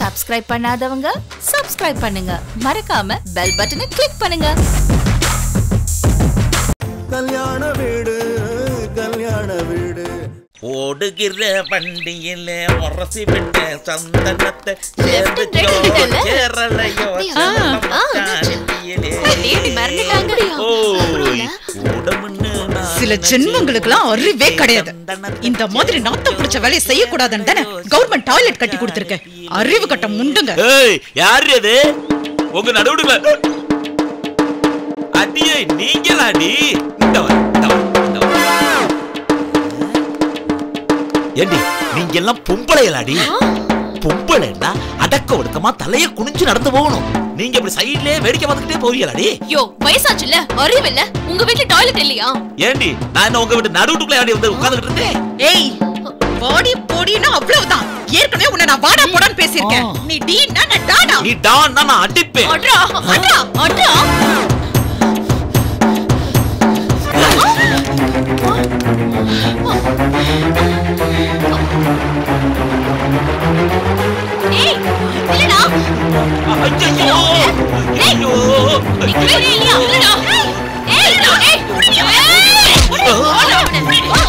Subscribe பண்ணாதவங்க subscribe பண்ணுங்க மறக்காம பெல் பட்டனை கிளிக் பண்ணுங்க கல்யாண வீடு கல்யாண வீடு ஓடுகிற வண்டியில உரசி விட்ட சந்தனத்தை Left and right விட்டல? சேரலையோ ஆ, ஆ. ஓய் கூடமுன்னு நான் சில ஜென்மங்களுக்குலாம் அறிவே கிடையாது இந்த மாதிரி நாத்தம் பிடிச்ச வேலையை செய்யக்கூடாதுன்னு தானே கவர்மெண்ட் டாய்லெட் கட்டி கொடுத்துருக்கேன் அறிவு கட்ட முண்டுங்க ஏய் யாரு அது உங்க நடுவுல அடியே நீங்களாடி இந்த வா, இந்த வா, இந்த வா. ஏண்டி நீங்க எல்லாம் பொம்பளைகளாடி பொம்பளைன்னா அடக்க ஒடுக்கமா தலைய குனிஞ்சு நடந்து போகணும் நீங்க இப்படி சைடுலயே வேடிக்கை பார்த்துக்கிட்டே போவீங்களாடி யோ வயசாச்சுல அறிவில்ல உங்க வீட்ல டாய்லெட் இல்லையா ஏண்டி நான் என்ன உங்க வீட்டு நடுவுக்குள்ள ஆடி வந்து உட்கார்ந்துட்டு இருந்தேன் ஏய் வாடி பொடினா அவ்வளவுதான் ஏற்கனவே உன்னை நான் வாடா போடான்னு பேசியிருக்கேன் ஆ. நீ டீனா நான் டாடா நீ டான் நான் அடிப்பேன் அட்ரா அட்ரா அட்ரா ஏய் இல்லடா ஐயோ ஐயோ நிக்கவே இல்லையா இல்லடா ஏய் இல்லடா ஏய் புடிங்க ஏய் புடிங்க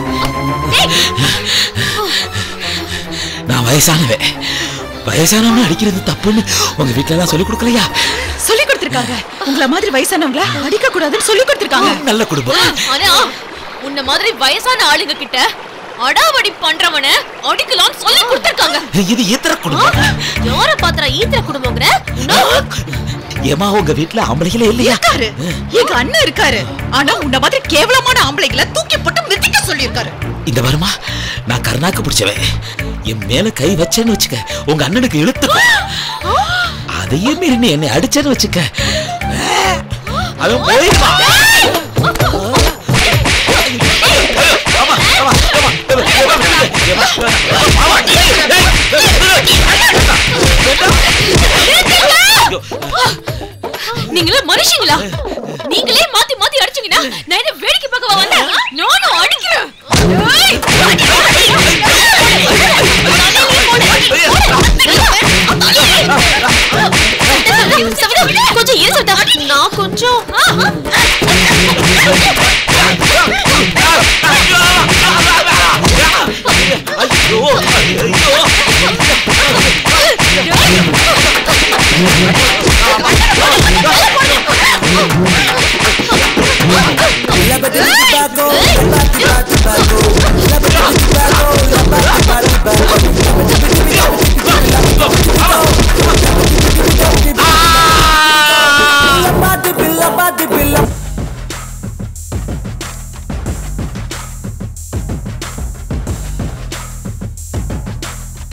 நான் வயசானவன் வயசானவன அடிக்கிறது தப்புன்னு உங்க வீட்ல எல்லாம் சொல்லி கொடுக்கலையா சொல்லி கொடுத்திருக்காங்க உங்கள மாதிரி வயசானவங்கள அடிக்க கூடாதுன்னு சொல்லி கொடுத்திருக்காங்க நல்ல குடும்பம் ஆனா உன்ன மாதிரி வயசான ஆளுங்க கிட்ட அடாவடி பண்றவன அடிக்கலாம்னு சொல்லி கொடுத்திருக்காங்க இது ஈத்திர குடும்பம் யார பாத்திர ஈத்திர குடும்பங்கிற ஏமா உங்க வீட்ல ஆம்பளைகளே இல்லையா இருக்காரு எங்க அண்ணன் இருக்காரு ஆனா உன்ன மாதிரி கேவலமான ஆம்பளைங்களை தூக்கி போட்டு மிதிக்க சொல்லியிருக்காரு இந்த வருமா நான் கருணாக்கு பிடிச்சவன் என் மேல கை வச்சேன்னு வச்சுக்க உங்க அண்ணனுக்கு இழுத்து அதையே மீறி நீ என்னை அடிச்சேன்னு வச்சுக்க அவன் போயிருப்பான்